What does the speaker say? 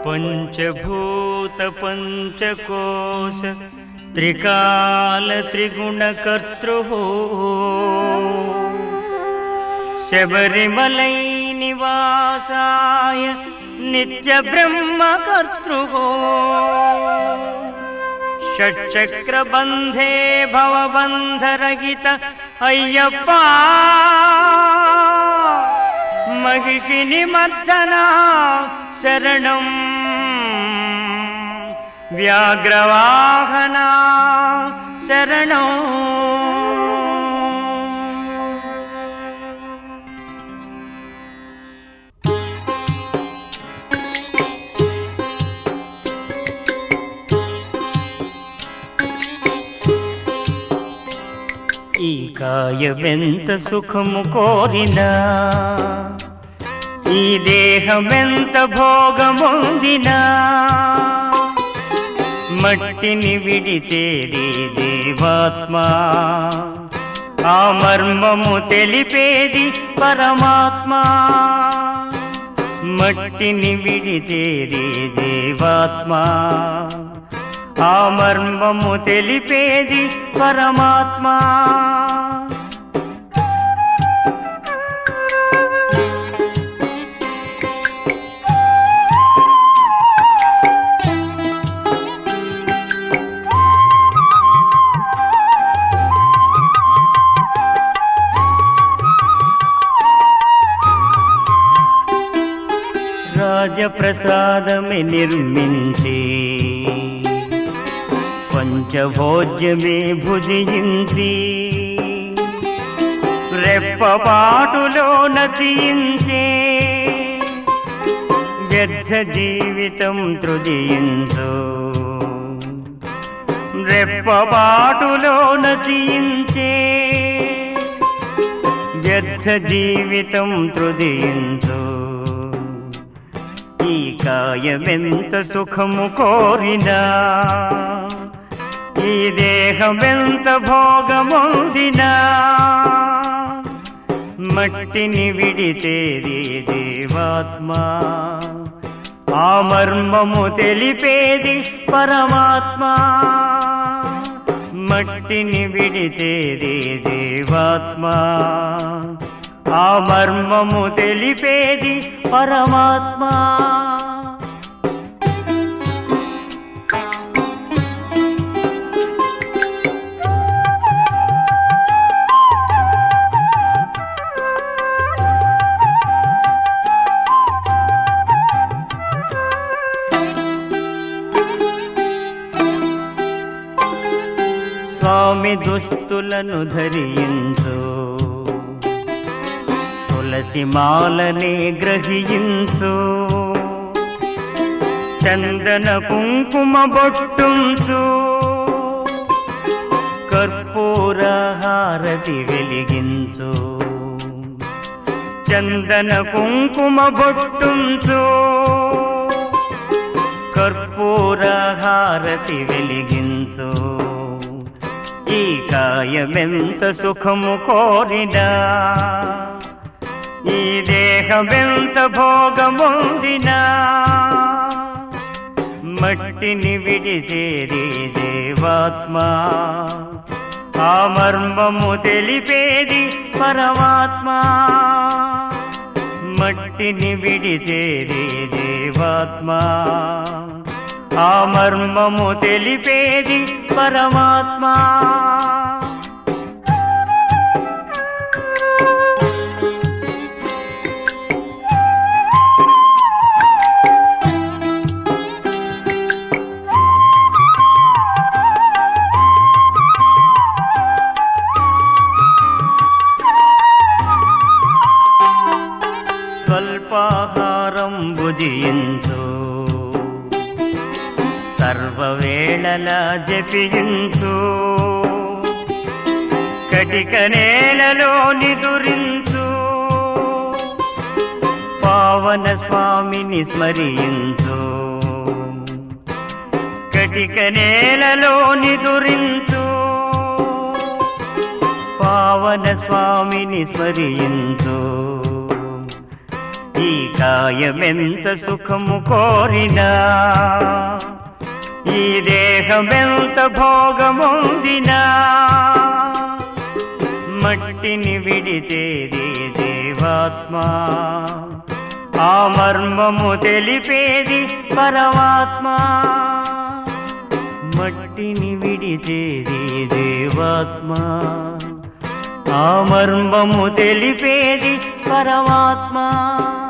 పంచభూత పంచకోశ త్రికాల త్రిగుణకర్తృ శబరిమలై నివాసాయ నిత్య బ్రహ్మకర్తృ షట్చక్రబంధే భవబంధరహిత అయ్యప్ప మహిషిని మర్దనా శరణం వ్యాఘ్రవాహనా శరణం ఈ కాయమెంత సుఖము కోరినా ఈ దేహమెంత భోగముందినా మట్టిని విడిచేది దేవాత్మా ఆ మర్మము తెలిపేది పరమాత్మా మట్టిని విడిచేది దేవాత్మా ఆ మర్మము తెలిపేది పరమాత్మా రాజప్రసాదమే నిర్మించి పంచభోజ్యమే భుజించి రెప్పపాటులో నశించే వ్యర్థ జీవితం తృజించు రెప్పపాటులో నశించే వ్యర్థ జీవితం తృజించు ఈ కాయమెంత సుఖము కోరినా ఈ దేహమెంత భోగమొందినా మట్టిని విడితేది దేవాత్మా ఆ మర్మము తెలిపేది పరమాత్మా మట్టిని విడితేది దేవాత్మా ఆ మర్మము తెలిపేది పరమాత్మా స్వామి దుస్తులను ధరించు తులసి మాలని గ్రహించు చందన కుంకుమ బొట్టుంచు కర్పూర హారతి వెలిగించు చందన కుంకుమ బొట్టుంచు కర్పూర హారతి వెలిగించు ఈ కాయమెంత సుఖము కోరినా ఈ దేహమెంత భోగముందినా మట్టిని విడిచేది దేవాత్మా ఆ మర్మము తెలిపేది పరమాత్మా మట్టిని విడిచేది దేవాత్మా ఆ మర్మము తెలిపేది పరమాత్మా స్వల్పాహారం భుజించు సర్వవేళల జపించు కటిక నేలలో నిదురించు పావన స్వామిని స్మరించు కటిక నేలలో నిదురించు పావన స్వామిని స్మరించు ఈ కాయమెంత సుఖము కోరినా ఈ దేహమెంత భోగముందినా మట్టిని విడిచేది దేవాత్మ ఆ మర్మము తెలిపేది పరమాత్మ మట్టిని విడిచేది దేవాత్మ ఆ మర్మము తెలిపేది పరమాత్మ